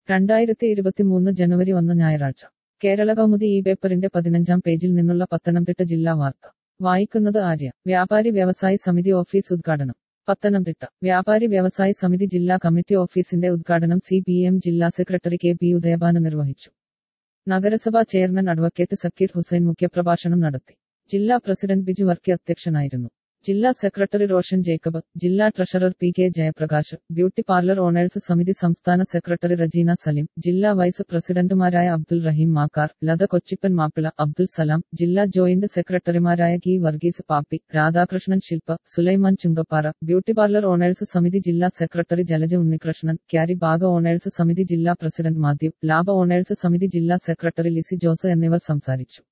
രണ്ടായിരത്തി ഇരുപത്തിമൂന്ന് ജനുവരി ഒന്ന് ഞായറാഴ്ച കേരള കൗമുദി ഈ പേപ്പറിന്റെ പതിനഞ്ചാം പേജിൽ നിന്നുള്ള പത്തനംതിട്ട ജില്ലാ വാർത്ത വായിക്കുന്നത് ആര്യ വ്യാപാരി വ്യവസായി സമിതി ഓഫീസ് ഉദ്ഘാടനം പത്തനംതിട്ട വ്യാപാരി വ്യവസായി സമിതി ജില്ലാ കമ്മിറ്റി ഓഫീസിന്റെ ഉദ്ഘാടനം സി പി എം ജില്ലാ സെക്രട്ടറി കെ പി ഉദയഭാനു നിർവഹിച്ചു നഗരസഭാ ചെയർമാൻ അഡ്വക്കേറ്റ് സക്കീർ ഹുസൈൻ മുഖ്യപ്രഭാഷണം നടത്തി ജില്ലാ പ്രസിഡന്റ് ബിജു വർക്കി അധ്യക്ഷനായിരുന്നു ജില്ലാ സെക്രട്ടറി റോഷൻ ജേക്കബ് ജില്ലാ treasurer P K Jayaprakash beauty parlour owners സമിതി സംസ്ഥാന സെക്രട്ടറി റജീന സലീം ജില്ലാ വൈസ് പ്രസിഡന്റുമാരായ അബ്ദുൾ റഹീം മാക്കാർ ലത കൊച്ചിപ്പൻ മാപ്പിള അബ്ദുൾ സലാം ജില്ലാ ജോയിന്റ് സെക്രട്ടറിമാരായ K Varghese Pappi Radhakrishnan Shilpa Sulaiman Chungappara beauty parlour owners സമിതി ജില്ലാ secretary Jalaja Unnikrishnan carry bag owners സമിതി ജില്ലാ പ്രസിഡന്റ് മാത്യു ലാഭ ഓണേഴ്സ് സമിതി ജില്ലാ സെക്രട്ടറി ലിസി ജോസ് എന്നിവർ സംസാരിച്ചു